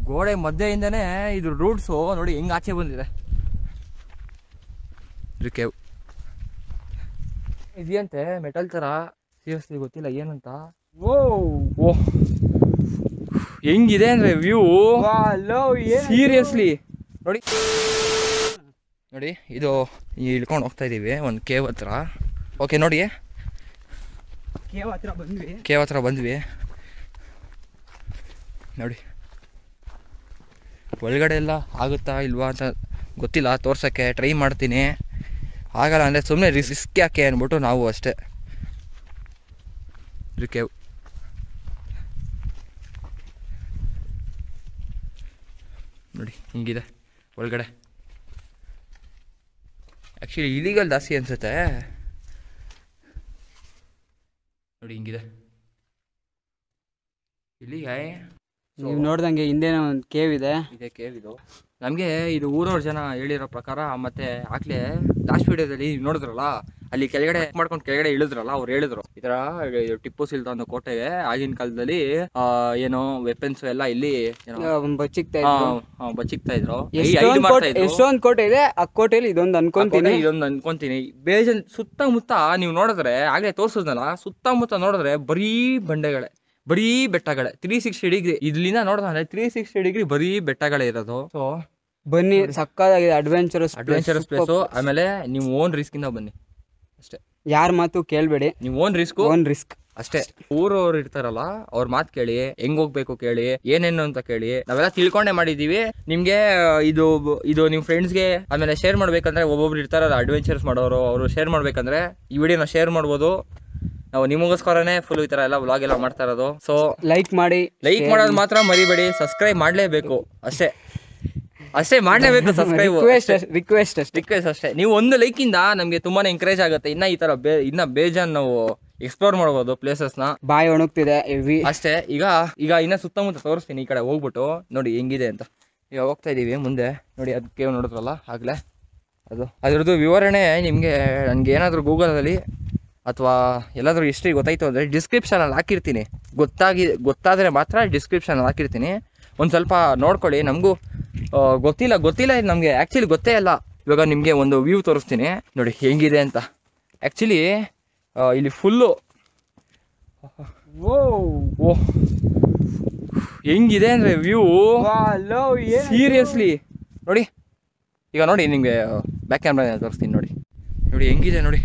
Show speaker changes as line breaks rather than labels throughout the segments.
ಗೋಡೆ ಮಧ್ಯೆಯಿಂದನೇ ಇದು ರೂಟ್ಸು ನೋಡಿ ಹೆಂಗ್ ಆಚೆ ಬಂದಿದೆ ಇದು ಕೇವ್ ಇದೆಯಂತೆ ಮೆಟಲ್ ತರ ಸೀರಿಯಸ್ಲಿ ಗೊತ್ತಿಲ್ಲ ಏನಂತ
ಓ
ಓ ಹೆಂಗಿದೆ ಅಂದ್ರೆ ವ್ಯೂ
ಲೋ
ಸೀರಿಯಸ್ಲಿ ನೋಡಿ ನೋಡಿ ಇದು ಇಳ್ಕೊಂಡು ಹೋಗ್ತಾ ಇದೀವಿ ಒಂದು ಕೇವ್ ಹತ್ರ ಓಕೆ ನೋಡಿ
ಕೇವ್ ಹತ್ರ ಬಂದ್ವಿ
ಕೇವ್ ಹತ್ರ ಬಂದ್ವಿ ನೋಡಿ ಒಳಗಡೆ ಎಲ್ಲ ಆಗುತ್ತಾ ಇಲ್ವಾ ಅಂತ ಗೊತ್ತಿಲ್ಲ ತೋರ್ಸೋಕ್ಕೆ ಟ್ರೈ ಮಾಡ್ತೀನಿ ಆಗಲ್ಲ ಅಂದರೆ ಸುಮ್ಮನೆ ರಿಸ್ಕ್ ಯಾಕೆ ಅಂದ್ಬಿಟ್ಟು ನಾವು ಅಷ್ಟೇ ಇದು ಕೇವ್ ನೋಡಿ ಹಿಂಗಿದೆ ಒಳಗಡೆ ಆ್ಯಕ್ಚುಲಿ ಇಲಿಗಲ್ ಜಾಸ್ತಿ ಅನ್ಸುತ್ತೆ ನೋಡಿ ಹಿಂಗಿದೆ ಇಲ್ಲಿಗೆ
ನೀವು ನೋಡ್ದಂಗೆ ಹಿಂದೆನೋ ಒಂದು ಕೇವ್ ಇದೆ
ಇದೆ ಕೇವ್ ಇದು ನಮಗೆ ಇದು ಊರವ್ರ ಜನ ಹೇಳಿರೋ ಪ್ರಕಾರ ಮತ್ತೆ ಆಗ್ಲೇ ಲಾಸ್ಟ್ ವಿಡಿಯೋದಲ್ಲಿ ನೋಡಿದ್ರಲ್ಲ ಅಲ್ಲಿ ಕೆಳಗಡೆ ಮಾಡ್ಕೊಂಡು ಕೆಳಗಡೆ ಇಳಿದ್ರಲ್ಲ ಅವ್ರು ಹೇಳಿದ್ರು ಈ ತರ ಇದು ಟಿಪ್ಪು ಸುಲ್ತಾನ್ ಕೋಟೆಗೆ ಆಗಿನ ಕಾಲದಲ್ಲಿ ಆ, ಏನೋ ವೆಪನ್ಸ್ ಎಲ್ಲ ಇಲ್ಲಿ ಏನೋ
ಬಚ್ಚಿಕ್ತಾ
ಆ,
ಇದ್ರು
ಆ, ಬಚ್ಚಿಕ್ತಾ ಇದ್ರು
ಎಷ್ಟೊಂದ್
ಐದು ಮಾಡ್ತಾ
ಕೋಟೆ
ಇದ್ರು
ಎಷ್ಟೊಂದ್ ಕೋಟೆ ಇದೆ ಆ ಕೋಟೆಯಲ್ಲಿ ಇದೊಂದು
ಆ
ಅನ್ಕೊಂತೀನಿ
ಕೋಟೆ ಇದೊಂದು ಅನ್ಕೊಂತೀನಿ ಬೇಜನ್ ಸುತ್ತಮುತ್ತ ನೀವು ನೋಡಿದ್ರೆ ಆಗ್ಲೇ ತೋರ್ಸಿದ್ನಲ್ಲ ಸುತ್ತಮುತ್ತ ನೋಡಿದ್ರೆ ಬರೀ ಬಂಡೆಗಳೇ ಬರೀ ಬೆಟ್ಟಗಳೇ ತ್ರೀ ಸಿಕ್ಸ್ಟಿ ಡಿಗ್ರಿ ಇಲ್ಲಿಂದ ನೋಡಿದ್ರೆ ತ್ರೀ ಸಿಕ್ಸ್ಟಿ ಡಿಗ್ರಿ ಬರೀ ಬೆಟ್ಟಗಳೇ ಇರೋದು ಸೊ
ಬನ್ನಿ ಸಕ್ಕದಾಗಿದೆ ಅಡ್ವೆಂಚರಸ್
ಅಡ್ವೆಂಚರಸ್ ಪ್ಲೇಸು ಆಮೇಲೆ ನೀವು ಓನ್ ರಿಸ್ಕ್ ಇಂದ ಬನ್ನಿ ಅಷ್ಟೇ
ಯಾರ ಮಾತು ಕೇಳ್ಬೇಡಿ
ನೀವು ಓನ್ ರಿಸ್ಕು
ಓನ್ ರಿಸ್ಕ್
ಅಷ್ಟೇ ಊರವ್ರು ಇರ್ತಾರಲ್ಲ ಅವ್ರ ಮಾತು ಕೇಳಿ ಹೆಂಗ್ ಹೋಗ್ಬೇಕು ಕೇಳಿ ಏನೇನು ಅಂತ ಕೇಳಿ ನಾವೆಲ್ಲ ತಿಳ್ಕೊಂಡೇ ಮಾಡಿದೀವಿ ನಿಮ್ಗೆ ಇದು ಇದು ನಿಮ್ ಫ್ರೆಂಡ್ಸ್ಗೆ ಆಮೇಲೆ ಶೇರ್ ಮಾಡ್ಬೇಕಂದ್ರೆ ಒಬ್ಬೊಬ್ರು ಇರ್ತಾರಲ್ಲ ಅಡ್ವೆಂಚರ್ಸ್ ಮಾಡೋರು ಅವರು ಶೇರ್ ಮಾಡ್ಬೇಕಂದ್ರೆ ಈ ವಿಡಿಯೋನ ಶೇರ್ ಮಾಡ್ಬೋದು ನಾವು ನಿಮಗೋಸ್ಕರನೇ ಫುಲ್ ಈ ತರ ಎಲ್ಲ ವ್ಲಾಗ್ ಎಲ್ಲ ಮಾಡ್ತಾ ಇರೋದು ಸೊ
ಲೈಕ್ ಮಾಡಿ
ಲೈಕ್ ಮಾಡೋದು ಮಾತ್ರ ಮರಿಬೇಡಿ ಸಬ್ಸ್ಕ್ರೈಬ್ ಮಾಡ್ಲೇಬೇಕು ಅಷ್ಟೇ ಅಷ್ಟೇ ಮಾಡ್ಲೇಬೇಕು ಸಬ್ಸ್ಕ್ರೈಬ್
ರಿಕ್ವೆಸ್ಟ್ ರಿಕ್ವೆಸ್ಟ್ ಅಷ್ಟೇ
ರಿಕ್ವೆಸ್ಟ್ ಅಷ್ಟೇ ನೀವು ಒಂದು ಲೈಕ್ ಇಂದ ನಮಗೆ ತುಂಬಾನೇ ಎಂಕರೇಜ್ ಆಗುತ್ತೆ ಇನ್ನ ಈ ತರ ಬೇ ಇನ್ನ ಬೇಜಾನ್ ನಾವು ಎಕ್ಸ್ಪ್ಲೋರ್ ಮಾಡ್ಬೋದು ಪ್ಲೇಸಸ್ ನ
ಬಾಯಿ ಒಣಗ್ತಿದೆ ಹೆವಿ
ಅಷ್ಟೇ ಈಗ ಈಗ ಇನ್ನ ಸುತ್ತಮುತ್ತ ತೋರಿಸ್ತೀನಿ ಈ ಕಡೆ ಹೋಗ್ಬಿಟ್ಟು ನೋಡಿ ಹೆಂಗಿದೆ ಅಂತ ಈಗ ಹೋಗ್ತಾ ಇದೀವಿ ಮುಂದೆ ನೋಡಿ ಅದು ಕೇವ್ ನೋಡಿದ್ರಲ್ಲ ಆಗ್ಲೇ ಅದು ಅದ್ರದ್ದು ವಿವರಣೆ ನಿಮಗೆ ನನಗೆ ಏನಾದರೂ ಗೂಗಲಲ್ಲಿ ಅಥವಾ ಎಲ್ಲಾದರೂ ಹಿಸ್ಟ್ರಿ ಗೊತ್ತಾಯ್ತು ಅಂದರೆ ಡಿಸ್ಕ್ರಿಪ್ಷನಲ್ಲಿ ಹಾಕಿರ್ತೀನಿ ಗೊತ್ತಾಗಿ ಗೊತ್ತಾದರೆ ಮಾತ್ರ ಡಿಸ್ಕ್ರಿಪ್ಷನಲ್ಲಿ ಹಾಕಿರ್ತೀನಿ ಒಂದು ಸ್ವಲ್ಪ ನೋಡ್ಕೊಳ್ಳಿ ನಮಗೂ ಗೊತ್ತಿಲ್ಲ ಗೊತ್ತಿಲ್ಲ ಇದು ನಮಗೆ ಆ್ಯಕ್ಚುಲಿ ಗೊತ್ತೇ ಇಲ್ಲ ಇವಾಗ ನಿಮಗೆ ಒಂದು ವ್ಯೂ ತೋರಿಸ್ತೀನಿ ನೋಡಿ ಹೆಂಗಿದೆ ಅಂತ ಆ್ಯಕ್ಚುಲಿ ಇಲ್ಲಿ ಫುಲ್ಲು
ಓ
ಓ ಹೆಂಗಿದೆ ಅಂದರೆ ವ್ಯೂ
ಲೋ
ಸೀರಿಯಸ್ಲಿ ನೋಡಿ ಈಗ ನೋಡಿ ನಿಮಗೆ ಬ್ಯಾಕ್ ಕ್ಯಾಮ್ರಾ ತೋರಿಸ್ತೀನಿ ನೋಡಿ ನೋಡಿ ಹೆಂಗಿದೆ ನೋಡಿ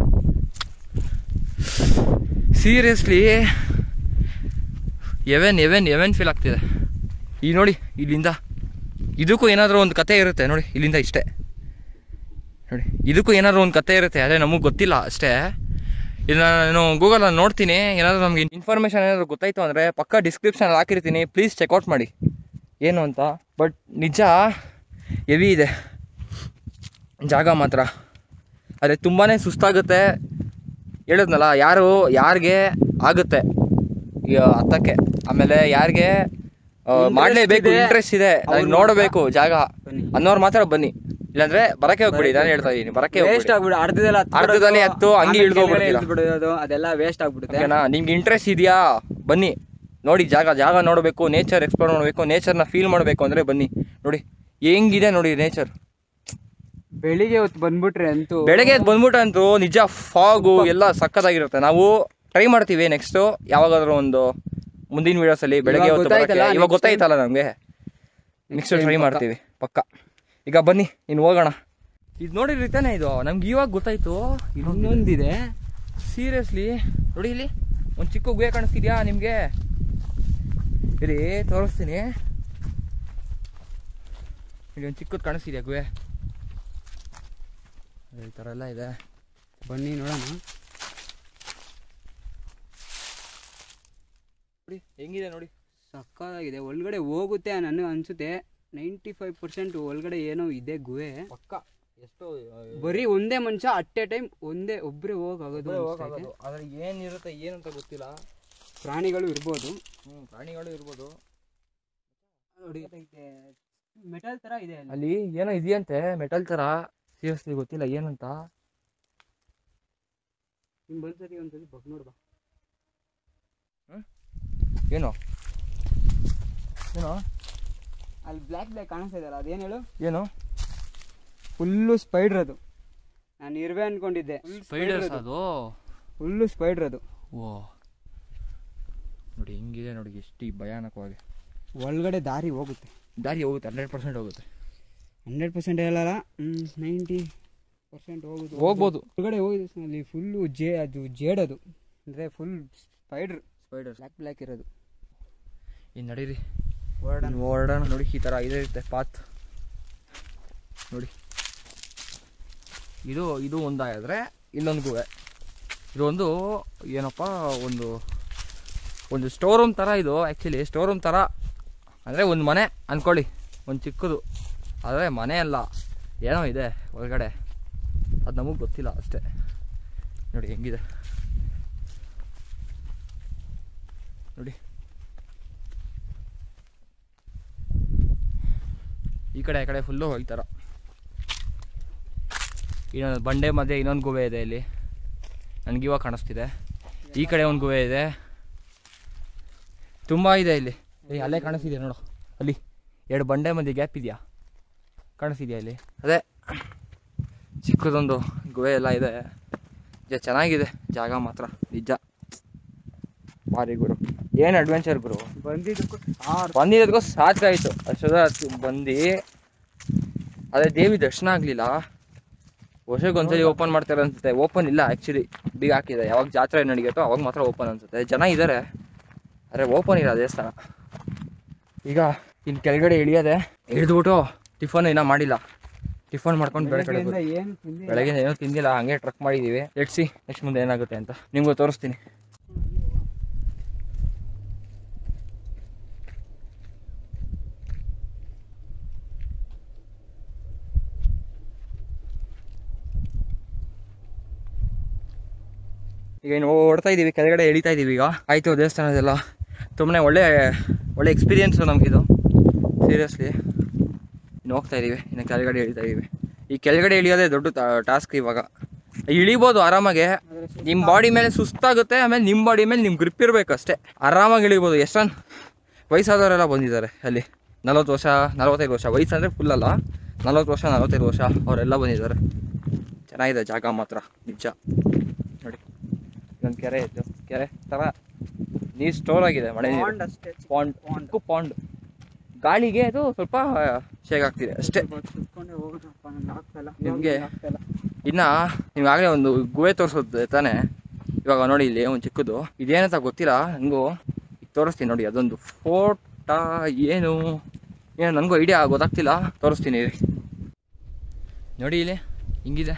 seriously even even even feel ಆಗ್ತಿದೆ ಈ ನೋಡಿ ಇಲ್ಲಿಂದ ಇದಕ್ಕೂ ಏನಾದರೂ ಒಂದು ಕತೆ ಇರುತ್ತೆ ನೋಡಿ ಇಲ್ಲಿಂದ ಇಷ್ಟೇ ನೋಡಿ ಇದಕ್ಕೂ ಏನಾದರೂ ಒಂದು ಕತೆ ಇರುತ್ತೆ ಅದೇ ನಮಗೆ ಗೊತ್ತಿಲ್ಲ ಅಷ್ಟೇ ಇದನ್ನ ನಾನು ಗೂಗಲಲ್ಲಿ ನೋಡ್ತೀನಿ ಏನಾದರೂ ನಮಗೆ ಇನ್ಫಾರ್ಮೇಷನ್ ಏನಾದರೂ ಗೊತ್ತಾಯ್ತು ಅಂದರೆ ಪಕ್ಕ ಡಿಸ್ಕ್ರಿಪ್ಷನ್ ಹಾಕಿರ್ತೀನಿ ಪ್ಲೀಸ್ ಚೆಕ್ಔಟ್ ಮಾಡಿ ಏನು ಅಂತ ಬಟ್ ನಿಜ ಹೆವಿ ಇದೆ ಜಾಗ ಮಾತ್ರ ಆದರೆ ತುಂಬಾ ಸುಸ್ತಾಗುತ್ತೆ ಹೇಳಿದ್ನಲ್ಲ ಯಾರು ಯಾರಿಗೆ ಆಗುತ್ತೆ ಈಗ ಹತ್ತಕ್ಕೆ ಆಮೇಲೆ ಯಾರಿಗೆ
Interest
ಮಾಡಲೇಬೇಕು
ಇದೆ,
ಇಂಟ್ರೆಸ್ಟ್ ಇದೆ
ಅವ್ರು
ನನಗೆ ನೋಡಬೇಕು ಜಾಗ
ಬನ್ನಿ.
ಅನ್ನೋರು ಮಾತ್ರ ಬನ್ನಿ ಇಲ್ಲಾಂದ್ರೆ ಬರಕ್ಕೆ ಹೋಗ್ಬಿಡಿ ನಾನು ಹೇಳ್ತಾ ಇದ್ದೀನಿ ಬರಕ್ಕೆ
ವೇಸ್ಟ್
ಹೋಗ್ಬಿಡಿ
ಆಗ್ಬಿಡು ಅರ್ಧದಲ್ಲಿ ಹತ್ತು
ಅರ್ಧದಲ್ಲಿ ಹತ್ತು, ಹಂಗೆ ಇಳ್ದು ಹೋಗ್ಬಿಡ್ತೀರಾ.
ಬಿಡೋದು ಅದೆಲ್ಲ ವೇಸ್ಟ್ ಆಗ್ಬಿಡುತ್ತೆ
ಓಕೆನಾ ನಿಮ್ಗೆ ಇಂಟ್ರೆಸ್ಟ್ ಇದೆಯಾ ಬನ್ನಿ ನೋಡಿ ಜಾಗ ಜಾಗ ನೋಡಬೇಕು ನೇಚರ್ ಎಕ್ಸ್ಪ್ಲೋರ್ ಮಾಡಬೇಕು ನೇಚರ್ನ ಫೀಲ್ ಮಾಡಬೇಕು ಅಂದರೆ ಬನ್ನಿ ನೋಡಿ ಹೆಂಗಿದೆ ನೋಡಿ ನೇಚರ್
ಬೆಳಿಗ್ಗೆ ಹೊತ್ತು ಬಂದ್ಬಿಟ್ರೆ ಅಂತೂ
ಬೆಳಗ್ಗೆ ಎದ್ದು ಬಂದ್ಬಿಟ್ಟಂತೂ ನಿಜ ಫಾಗು ಎಲ್ಲ ಸಖತ್ತಾಗಿರುತ್ತೆ ನಾವು ಟ್ರೈ ಮಾಡ್ತೀವಿ ನೆಕ್ಸ್ಟು ಯಾವಾಗಾದ್ರೂ ಒಂದು ಮುಂದಿನ ವೀಡಿಯೋಸಲ್ಲಿ ಬೆಳಗ್ಗೆ
ಇವಾಗ
ಹೊತ್ತು
ಗೊತ್ತಾಯ್ತಲ್ಲ,
ಬರೋಕ್ಕೆ- ಇವಾಗ
next
ಗೊತ್ತಾಯ್ತಲ್ಲ ನಮಗೆ ನೆಕ್ಸ್ಟ್
time
ಟ್ರೈ
ಪಕ್ಕ.
ಮಾಡ್ತೀವಿ ಪಕ್ಕ ಈಗ ಬನ್ನಿ ಇನ್ನು ಹೋಗೋಣ ಇದು ನೋಡಿದ್ರಿ ತಾನೇ ಇದು ನಮ್ಗೆ ಇವಾಗ ಗೊತ್ತಾಯ್ತು
ಇನ್ನೊಂದಿದೆ
ಸೀರಿಯಸ್ಲಿ ನೋಡಿ ಇಲ್ಲಿ ಒಂದು ಚಿಕ್ಕ ಗುಹೆ ಕಾಣಿಸ್ತಿದ್ಯಾ ನಿಮಗೆ ಇಲ್ಲಿ ತೋರಿಸ್ತೀನಿ ಇಲ್ಲಿ ಒಂದು ಚಿಕ್ಕದು ಕಾಣಿಸ್ತಿದ್ಯಾ ಗುಹೆ ಈ ಥರ ಎಲ್ಲ ಇದೆ
ಬನ್ನಿ ನೋಡೋಣ
ನೋಡಿ ಹೆಂಗಿದೆ ನೋಡಿ
ಸಕ್ಕತ್ತಾಗಿದೆ ಒಳಗಡೆ ಹೋಗುತ್ತೆ ನನಗೆ ಅನ್ಸುತ್ತೆ ನೈಂಟಿ ಫೈವ್ ಪರ್ಸೆಂಟ್ ಒಳಗಡೆ ಏನೋ ಇದೆ ಗುಹೆ
ಪಕ್ಕ ಎಷ್ಟೋ
ಬರೀ ಒಂದೇ ಮನುಷ್ಯ ಅಟ್ ಎ ಟೈಮ್ ಒಂದೇ ಒಬ್ರೇ ಹೋಗಾಗೋದು ಅನ್ಸ್ತೈತೆ.
ಆದ್ರೆ ಏನಿರುತ್ತೆ ಏನಂತ ಗೊತ್ತಿಲ್ಲ
ಪ್ರಾಣಿಗಳು ಇರ್ಬೋದು
ಹ್ಮ್ ಪ್ರಾಣಿಗಳು ಇರ್ಬೋದು
ನೋಡಿ ಮೆಟಲ್ ತರ ಇದೆ ಅಲ್ಲಿ.
ಅಲ್ಲಿ ಏನೋ ಇದೆಯಂತೆ ಮೆಟಲ್ ತರ ಸೀರಿಯಸ್ಲಿ ಗೊತ್ತಿಲ್ಲ ಏನಂತ
ನಿಮ್ ಬಂದ್ಸತಿ ಒಂದ್ಸತಿ ಬಗ್ ನೋಡ್ಬಾ
ಏನೋ ಏನೋ
ಅಲ್ಲಿ ಬ್ಲ್ಯಾಕ್ ಬ್ಲ್ಯಾಕ್ ಕಾಣಿಸ್ತಾ ಇದೆಯಲ್ಲ ಅದೇನು ಹೇಳು
ಏನು
ಫುಲ್ಲು ಸ್ಪೈಡ್ರ್ ಅದು ನಾನು ಇರುವೆ ಅನ್ಕೊಂಡಿದ್ದೆ
ಸ್ಪೈಡರ್ಸ್ ಅದು
ಫುಲ್ಲು ಸ್ಪೈಡ್ರ್ ಅದು
ಓ ನೋಡಿ ಹಿಂಗಿದೆ ನೋಡಿ ಎಷ್ಟು ಭಯಾನಕವಾಗಿ
ಒಳಗಡೆ ದಾರಿ ಹೋಗುತ್ತೆ
ದಾರಿ ಹೋಗುತ್ತೆ ಹಂಡ್ರೆಡ್ ಪರ್ಸೆಂಟ್ ಹೋಗುತ್ತೆ
ಹಂಡ್ರೆಡ್ ಪರ್ಸೆಂಟ್ ಹೇಳಲ್ಲ ನೈಂಟಿ ಪರ್ಸೆಂಟ್ ಹೋಗುತ್ತೆ
ಹೋಗ್ಬೋದು.
ಒಳಗಡೆ ಹೋಗಿದೆ ಸರ್, ಅಲ್ಲಿ ಫುಲ್ಲು ಜೇ ಅದು ಜೇಡದು ಅಂದರೆ full spider
spiders
black black ಇರೋದು
ಇನ್ನು ನಡೀರಿ
ಹೊರಡೋಣ
ಹೊರಡೋಣ ನೋಡಿ ಈ ಥರ ಇದೇ ಇರುತ್ತೆ ಪಾತ್ ನೋಡಿ ಇದು ಇದು ಒಂದಾದರೆ ಇಲ್ಲೊಂದು ಗುವೆ ಇದೊಂದು ಏನಪ್ಪ ಒಂದು ಒಂದು ಸ್ಟೋರ್ ರೂಮ್ ಥರ ಇದು ಆ್ಯಕ್ಚುಲಿ ಸ್ಟೋರ್ ರೂಮ್ ಥರ ಅಂದರೆ ಒಂದು ಮನೆ ಅಂದ್ಕೊಳ್ಳಿ ಒಂದು ಚಿಕ್ಕದು ಆದರೆ ಮನೆ ಅಲ್ಲ ಏನೋ ಇದೆ ಒಳಗಡೆ ಅದು ನಮಗೆ ಗೊತ್ತಿಲ್ಲ ಅಷ್ಟೇ ನೋಡಿ ಹೆಂಗಿದೆ ನೋಡಿ ಈ ಕಡೆ ಆ ಕಡೆ ಫುಲ್ಲು ಈ ಥರ ಇನ್ನೊಂದು ಬಂಡೆ ಮಧ್ಯೆ ಇನ್ನೊಂದು ಗುವೆ ಇದೆ ಇಲ್ಲಿ ನನಗಿವಾಗ ಕಾಣಿಸ್ತಿದೆ ಈ ಕಡೆ ಒಂದು ಗುವೆ ಇದೆ ತುಂಬ ಇದೆ ಇಲ್ಲಿ ಏಯ್ ಅಲ್ಲೇ ಕಾಣಿಸ್ತಿದೆ ನೋಡು ಅಲ್ಲಿ ಎರಡು ಬಂಡೆ ಮಧ್ಯೆ ಗ್ಯಾಪ್ ಇದೆಯಾ ಕಾಣಿಸ್ತಿದ್ಯಾ ಇಲ್ಲಿ ಅದೇ ಚಿಕ್ಕದೊಂದು ಗುವೆ ಎಲ್ಲ ಇದೆ ನಿಜ ಚೆನ್ನಾಗಿದೆ ಜಾಗ ಮಾತ್ರ ನಿಜ ಭಾರಿ ಗುರು ಏನು ಅಡ್ವೆಂಚರ್ ಗುರು
ಬಂದಿದ್ದಕ್ಕೂ ಆರು
ಬಂದಿರೋದಕ್ಕೂ ಸಾಕಾಯಿತು ಅಷ್ಟೊತ್ತ ಬಂದು ಅದೇ ದೇವಿ ದರ್ಶನ ಆಗಲಿಲ್ಲ ವರ್ಷಕ್ಕೊಂದ್ಸಲಿ ಓಪನ್ ಮಾಡ್ತಾರೆ ಅನ್ಸುತ್ತೆ ಓಪನ್ ಇಲ್ಲ ಆ್ಯಕ್ಚುಲಿ ಬೀಗ ಹಾಕಿದೆ ಯಾವಾಗ ಜಾತ್ರೆ ನಡೀತೋ ಅವಾಗ ಮಾತ್ರ ಓಪನ್ ಅನ್ಸುತ್ತೆ ಜನ ಇದ್ದಾರೆ ಆದರೆ ಓಪನ್ ಇಲ್ಲ ದೇವಸ್ಥಾನ ಈಗ ಇನ್ನು ಕೆಳಗಡೆ ಇಳಿಯೋದೆ ಇಳಿದ್ಬಿಟ್ಟು ಟಿಫನ್ ಇನ್ನೂ ಮಾಡಿಲ್ಲ ಟಿಫನ್ ಮಾಡ್ಕೊಂಡು ಬೆಳೆ ಕಡೆ
ಬೆಳಗ್ಗೆಯಿಂದ ಏನು ತಿಂದಿಲ್ಲ.
ಬೆಳಗ್ಗೆ ಏನೂ ತಿಂದಿಲ್ಲ ಹಂಗೆ ಟ್ರಕ್ ಮಾಡಿದ್ದೀವಿ ಎಡ್ಸಿ ನೆಕ್ಸ್ಟ್ ಮುಂದೆ ಏನಾಗುತ್ತೆ ಅಂತ ನಿಮ್ಗೂ ತೋರಿಸ್ತೀನಿ ಈಗ ಇನ್ನು ಓಡ್ತಾ ಇದ್ದೀವಿ ಕೆಳಗಡೆ ಇಳಿತಾ ಇದ್ದೀವಿ ಈಗ ಆಯಿತು ದೇವಸ್ಥಾನದೆಲ್ಲ ತುಂಬನೇ ಒಳ್ಳೆ ಒಳ್ಳೆ ಎಕ್ಸ್ಪೀರಿಯನ್ಸು ನಮಗಿದು ಸೀರಿಯಸ್ಲಿ ಇನ್ನು ಹೋಗ್ತಾ ಇದ್ದೀವಿ ಇನ್ನು ಕೆಳಗಡೆ ಇಳಿತಾ ಇದ್ದೀವಿ ಈ ಕೆಳಗಡೆ ಇಳಿಯೋದೇ ದೊಡ್ಡ ಟಾಸ್ಕ್ ಇವಾಗ ಇಳಿಬೋದು ಆರಾಮಾಗಿ
ಆದ್ರೆ ಸ್ವಲ್ಪ
ನಿಮ್ಮ ಬಾಡಿ ಮೇಲೆ ಸುಸ್ತಾಗುತ್ತೆ ಆಮೇಲೆ ನಿಮ್ಮ ಬಾಡಿ ಮೇಲೆ ನಿಮ್ಗೆ ಗ್ರಿಪ್ ಇರಬೇಕು ಅಷ್ಟೇ ಆರಾಮಾಗಿ ಇಳಿಬೋದು ಎಷ್ಟೊಂದು ವಯಸ್ಸಾದವರೆಲ್ಲ ಬಂದಿದ್ದಾರೆ ಅಲ್ಲಿ ನಲ್ವತ್ತು ವರ್ಷ ನಲ್ವತ್ತೈದು ವರ್ಷ ವಯಸ್ಸಂದರೆ ಫುಲ್ ಅಲ್ಲ ನಲ್ವತ್ತು ವರ್ಷ ನಲ್ವತ್ತೈದು ವರ್ಷ ಅವರೆಲ್ಲ ಬಂದಿದ್ದಾರೆ ಚೆನ್ನಾಗಿದೆ ಜಾಗ ಮಾತ್ರ ನಿಜ ನೋಡಿ ಇದೊಂದು ಕೆರೆ ಇತ್ತು ಕೆರೆ ಥರ ನೀರು ಸ್ಟೋರ್ ಆಗಿದೆ ಮಳೆ ನೀರು
pond ಅಷ್ಟೇ
ಪಾಂಡ್
pond.
ಚಿಕ್ಕ ಪಾಂಡ್ ಗಾಳಿಗೆ ಅದು ಸ್ವಲ್ಪ ಶೇಕ್ ಆಗ್ತಿದೆ ಅಷ್ಟೇ
ಸ್ವಲ್ಪ ಸುತ್ಕೊಂಡೆ ಹೋಗೋಣಪ್ಪ, ನಂಗ್ ಆಗ್ತಾ ಇಲ್ಲ.
ನಿಮ್ಗೆ?
ಆಗ್ತಾ ಇಲ್ಲ.
ಇನ್ನು ನಿಮ್ಗಾಗಲೇ ಒಂದು ಗುಹೆ ತೋರಿಸೋದು ತಾನೆ ಇವಾಗ ನೋಡಿ ಇಲ್ಲಿ ಒಂದು ಚಿಕ್ಕದು ಇದೇನಂತ ಗೊತ್ತಿಲ್ಲ ನನಗೂ ಈಗ ತೋರಿಸ್ತೀನಿ ನೋಡಿ ಅದೊಂದು ಫೋಟ ಏನು ಏನು ನನಗೂ ಐಡಿಯಾ ಗೊತ್ತಾಗ್ತಿಲ್ಲ ತೋರಿಸ್ತೀನಿ ಇರಿ. ನೋಡಿ ಇಲ್ಲಿ ಹಿಂಗಿದೆ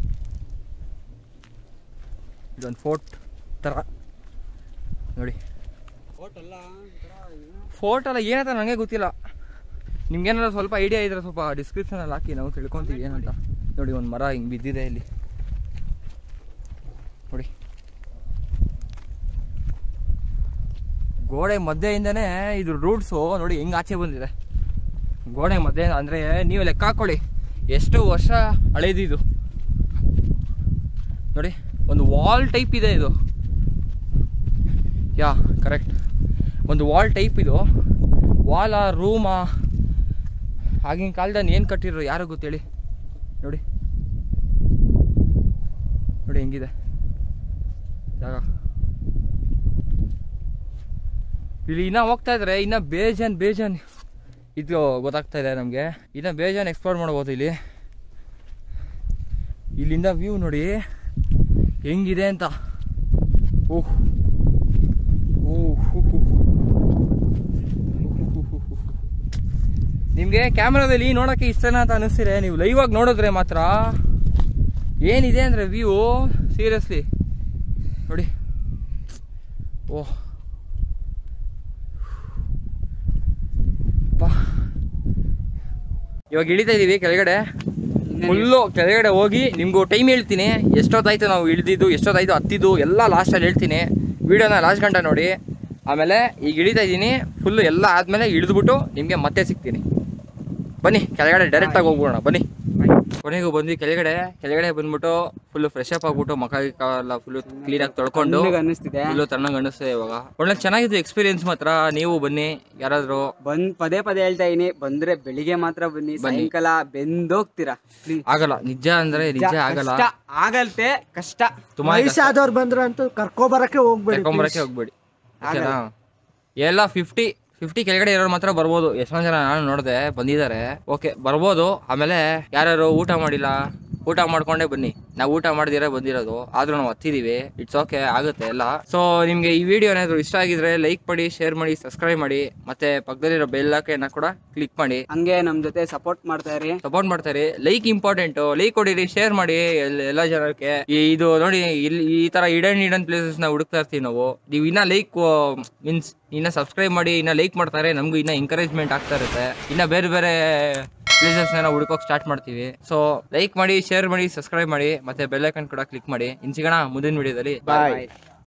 ಇದೊಂದು ಫೋರ್ಟ್ ಥರ ನೋಡಿ
Boat ಅಲ್ಲ, ಒಂಥರ ಏನು?
ಫೋರ್ಟ್ ಅಲ್ಲ ಏನಂತ ನನಗೆ ಗೊತ್ತಿಲ್ಲ ನಿಮ್ಗೇನಾದ್ರು ಸ್ವಲ್ಪ ಐಡಿಯಾ ಇದ್ರೆ ಸ್ವಲ್ಪ ಡಿಸ್ಕ್ರಿಪ್ಷನಲ್ಲಿ ಹಾಕಿ ನಾವು ತಿಳ್ಕೊತೀವಿ ಏನಂತ ನೋಡಿ ಒಂದು ಮರ ಹಿಂಗೆ ಬಿದ್ದಿದೆ ಇಲ್ಲಿ ನೋಡಿ ಗೋಡೆ ಮಧ್ಯೆಯಿಂದನೇ ಇದು ರೂಟ್ಸು ನೋಡಿ ಹೆಂಗೆ ಆಚೆ ಬಂದಿದೆ ಗೋಡೆ ಮಧ್ಯೆ ಅಂದರೆ ನೀವು ಲೆಕ್ಕ ಹಾಕೊಳ್ಳಿ ಎಷ್ಟು ವರ್ಷ ಹಳೇದಿದು ನೋಡಿ ಒಂದು ವಾಲ್ ಟೈಪ್ ಇದೆ ಇದು ಯಾ ಕರೆಕ್ಟ್ ಒಂದು ವಾಲ್ ಟೈಪ್ ಇದು ವಾಲ ರೂಮಾ ಆಗಿನ ಕಾಲದಲ್ಲಿ ಏನು ಕಟ್ಟಿರೋ ಯಾರು ಗೊತ್ತೇಳಿ ನೋಡಿ ನೋಡಿ ಹೆಂಗಿದೆ ಜಾಗ ಇಲ್ಲಿ ಇನ್ನ ಹೋಗ್ತಾ ಇದ್ರೆ ಇನ್ನ ಬೇಜಾನ್ ಬೇಜಾನ್ ಇದು ಗೊತ್ತಾಗ್ತಾ ಇದೆ ನಮಗೆ ಇನ್ನ ಬೇಜಾನ್ ಎಕ್ಸ್ಪ್ಲೋರ್ ಮಾಡ್ಬೋದು ಇಲ್ಲಿ ಇಲ್ಲಿಂದ ವ್ಯೂ ನೋಡಿ ಹೆಂಗಿದೆ ಅಂತ ಓಹ್ ಓಹ್ ಹು, ಹು, ಹು. ನಿಮಗೆ ಕ್ಯಾಮ್ರಾದಲ್ಲಿ ನೋಡೋಕ್ಕೆ ಇಷ್ಟನಾ ಅಂತ ಅನಿಸ್ತಿದೆ ನೀವು ಲೈವ್ ಆಗಿ ನೋಡಿದ್ರೆ ಮಾತ್ರ ಏನಿದೆ ಅಂದರೆ ವ್ಯೂ ಸೀರಿಯಸ್ಲಿ ನೋಡಿ ಓಹ್ ಪಾ ಇವಾಗ ಇಳಿತಾ ಇದೀವಿ ಕೆಳಗಡೆ
ಇನ್ನೇನು
ಫುಲ್ಲು ಕೆಳಗಡೆ ಹೋಗಿ ನಿಮಗೂ ಟೈಮ್ ಹೇಳ್ತೀನಿ ಎಷ್ಟೊತ್ತಾಯ್ತು ನಾವು ಇಳಿದಿದ್ದು ಎಷ್ಟೊತ್ತಾಯ್ತು ಹತ್ತಿದ್ದು ಎಲ್ಲ ಲಾಸ್ಟಲ್ಲಿ ಹೇಳ್ತೀನಿ ವಿಡಿಯೋನ ಲಾಸ್ಟ್ ಗಂಟೆ ನೋಡಿ ಆಮೇಲೆ ಈಗ ಇಳಿತಾ ಇದ್ದೀನಿ ಫುಲ್ಲು ಎಲ್ಲ ಆದಮೇಲೆ ಇಳಿದ್ಬಿಟ್ಟು ನಿಮಗೆ ಮತ್ತೆ ಸಿಗ್ತೀನಿ ಬನ್ನಿ ಕೆಳಗಡೆ ಡೈರೆಕ್ಟಾಗಿ ಹೋಗ್ಬಿಡೋಣ ಬನ್ನಿ ಕೊನೆಗೂ ಬಂದ್ವಿ ಕೆಳಗಡೆ ಕೆಳಗಡೆ ಬಂದ್ಬಿಟ್ಟು ಫುಲ್ ಫ್ರೆಶ್ ಅಪ್ ಆಗ್ಬಿಟ್ಟು ಮಕ ಗಿಕ್ಕ ಎಲ್ಲ ಫುಲ್ ಕ್ಲೀನ್ ಆಗಿ ತೊಳ್ಕೊಂಡು
ತಣ್ಣಗೆ ಅನ್ನಿಸ್ತಿದೆ
ಫುಲ್ಲು ತಣ್ಣಗೆ ಅನಿಸ್ತದೆ ಇವಾಗ ಒಳ್ಳೆ ಚೆನ್ನಾಗಿತ್ತು ಎಕ್ಸ್ಪೀರಿಯನ್ಸ್ ಮಾತ್ರ ನೀವು ಬನ್ನಿ ಯಾರಾದ್ರೂ
ಬಂದ್ ಪದೇ ಪದೇ ಹೇಳ್ತಾ ಇದೀನಿ ಬಂದ್ರೆ ಬೆಳಿಗ್ಗೆ ಮಾತ್ರ ಬನ್ನಿ ಸಾಯಂಕಾಲ ಬೆಂದೋಗ್ತೀರಾ Please.
ಆಗಲ್ಲ ನಿಜ ಅಂದ್ರೆ ನಿಜ ಆಗಲ್ಲ
ಕಷ್ಟ ಆಗಲ್ತೆ ಕಷ್ಟ
ತುಂಬಾ
ವಯಸ್ಸಾದವ್ರು ಬಂದ್ರು ಅಂತೂ ಕರ್ಕೊಬರಕ್ಕೆ ಹೋಗ್ಬೇಡಿ
ಕರ್ಕೊಂಬರಕ್ಕೆ ಹೋಗ್ಬೇಡಿ ಓಕೆನಾ ಎಲ್ಲ ಫಿಫ್ಟಿ ಫಿಫ್ಟಿ ಕೆಳಗಡೆ ಇರೋರು ಮಾತ್ರ ಬರ್ಬೋದು ಎಷ್ಟೊಂದ್ ಜನ ನಾನು ನೋಡಿದೆ ಬಂದಿದ್ದಾರೆ ಓಕೆ ಬರ್ಬೋದು ಆಮೇಲೆ ಯಾರ್ಯಾರು ಊಟ ಮಾಡಿಲ್ಲ ಊಟ ಮಾಡ್ಕೊಂಡೇ ಬನ್ನಿ ನಾವು ಊಟ ಮಾಡ್ದಿರ ಬಂದಿರೋದು ಆದ್ರೂ ನಾವು ಹತ್ತಿದೀವಿ ಇಟ್ಸ್ ಓಕೆ ಆಗುತ್ತೆ ಎಲ್ಲ ಸೊ ನಿಮ್ಗೆ ಈ ವಿಡಿಯೋ ಏನಾದ್ರು ಇಷ್ಟ ಆಗಿದ್ರೆ ಲೈಕ್ ಮಾಡಿ ಶೇರ್ ಮಾಡಿ ಸಬ್ಸ್ಕ್ರೈಬ್ ಮಾಡಿ ಮತ್ತೆ ಪಕ್ಕದಲ್ಲಿರೋ ಬೆಲ್ ಹಾಕಿನ ಕೂಡ ಕ್ಲಿಕ್ ಮಾಡಿ
ಹಂಗೆ ನಮ್ ಜೊತೆ ಸಪೋರ್ಟ್ ಮಾಡ್ತಾ ಇರಿ
ಸಪೋರ್ಟ್ ಮಾಡ್ತಾರೆ ಲೈಕ್ ಇಂಪಾರ್ಟೆಂಟ್ ಲೈಕ್ ಕೊಡಿರಿ ಶೇರ್ ಮಾಡಿ ಎಲ್- ಎಲ್ಲ ಜನಕ್ಕೆ ಈ- ಇದು ನೋಡಿ ಇಲ್ಲಿ ಈ ತರ ಇಡನ್ ಇಡನ್ ಪ್ಲೇಸಸ್ ನ ಹುಡುಕ್ತಾ ಇರ್ತೀವಿ ನಾವು ನೀವು ಇನ್ನ ಲೈಕ್ ಮೀನ್ಸ್ ಇನ್ನ ಸಬ್ಸ್ಕ್ರೈಬ್ ಮಾಡಿ ಇನ್ನ ಲೈಕ್ ಮಾಡ್ತಾರೆ ನಮಗೂ ಇನ್ನ ಎಂಕರೇಜ್ಮೆಂಟ್ ಆಗ್ತಾ ಇರುತ್ತೆ ಇನ್ನ ಬೇರೆ ಬೇರೆ ಪ್ಲೇಸಸ್ ನಾವು ಹುಡುಕೋಕ್ ಸ್ಟಾರ್ಟ್ ಮಾಡ್ತೀವಿ ಸೊ ಲೈಕ್ ಮಾಡಿ ಶೇರ್ ಮಾಡಿ ಸಬ್ಸ್ಕ್ರೈಬ್ ಮಾಡಿ ಮತ್ತೆ ಬೆಲ್ ಐಕನ್ ಕೂಡ ಕ್ಲಿಕ್ ಮಾಡಿ ಇನ್ ಸಿಗೋಣ ಮುಂದಿನ ವಿಡಿಯೋದಲ್ಲಿ
ಬಾಯ್
Bye.